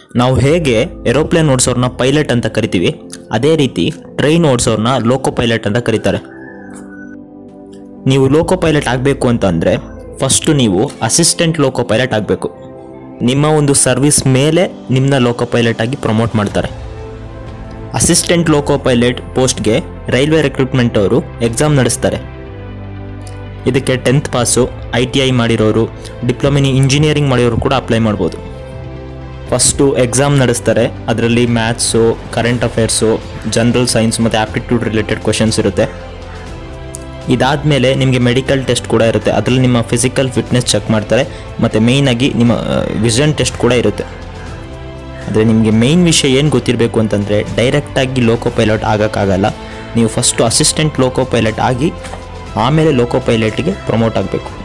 ನಾವು ಹೇಗೆ aeroplane ಓಡಿಸೋರ್ನ pilot ಅಂತ ಕರಿತೀವಿ ಅದೇ ರೀತಿ ಟ್ರೈನ್ ಓಡಿಸೋರ್ನ ಲೋಕೋ ಪೈಲಟ್ ಅಂತ ಕರೀತಾರೆ ನೀವು ಲೋಕೋ ಪೈಲಟ್ ಆಗಬೇಕು ಅಂತ ಅಂದರೆ ಫಸ್ಟು ನೀವು ಅಸಿಸ್ಟೆಂಟ್ ಲೋಕೋ ಪೈಲಟ್ ಆಗಬೇಕು ನಿಮ್ಮ ಒಂದು ಸರ್ವಿಸ್ ಮೇಲೆ ನಿಮ್ಮನ್ನ ಲೋಕೋ ಪೈಲಟ್ ಆಗಿ ಪ್ರಮೋಟ್ ಮಾಡ್ತಾರೆ ಅಸಿಸ್ಟೆಂಟ್ ಲೋಕೋ ಪೈಲಟ್ ಪೋಸ್ಟ್ಗೆ ರೈಲ್ವೆ ರಿಕ್ರೂಟ್ಮೆಂಟ್ ಅವರು ಎಕ್ಸಾಮ್ ನಡೆಸ್ತಾರೆ ಇದಕ್ಕೆ tenth pass I T I ಮಾಡಿರೋರು ಡಿಪ್ಲೊಮಿನಿ ಇಂಜಿನಿಯರಿಂಗ್ ಮಾಡಿರೋರು ಕೂಡ ಅಪ್ಲೈ ಮಾಡ್ಬೋದು ಫಸ್ಟು ಎಕ್ಸಾಮ್ ನಡೆಸ್ತಾರೆ ಅದರಲ್ಲಿ maths current affairs general science ಮತ್ತು ಆಪ್ಟಿಟ್ಯೂಡ್ ರಿಲೇಟೆಡ್ ಕ್ವಶನ್ಸ್ ಇರುತ್ತೆ ಇದಾದಮೇಲೆ ನಿಮಗೆ ಮೆಡಿಕಲ್ ಟೆಸ್ಟ್ ಕೂಡ ಇರುತ್ತೆ ಅದರಲ್ಲಿ ನಿಮ್ಮ ಫಿಸಿಕಲ್ ಫಿಟ್ನೆಸ್ ಚೆಕ್ ಮಾಡ್ತಾರೆ ಮತ್ತು ಮೇಯ್ನಾಗಿ ನಿಮ್ಮ ವಿಷನ್ ಟೆಸ್ಟ್ ಕೂಡ ಇರುತ್ತೆ ಆದರೆ ನಿಮಗೆ ಮೇಯ್ನ್ ವಿಷಯ ಏನು ಗೊತ್ತಿರಬೇಕು ಅಂತಂದರೆ ಡೈರೆಕ್ಟಾಗಿ ಲೋಕೋ ಪೈಲಟ್ ಆಗೋಕ್ಕಾಗಲ್ಲ ನೀವು ಫಸ್ಟು ಅಸಿಸ್ಟೆಂಟ್ ಲೋಕೋ ಪೈಲಟ್ ಆಗಿ ಆಮೇಲೆ ಲೋಕೋ ಪೈಲಟ್ಗೆ ಪ್ರಮೋಟ್ ಆಗಬೇಕು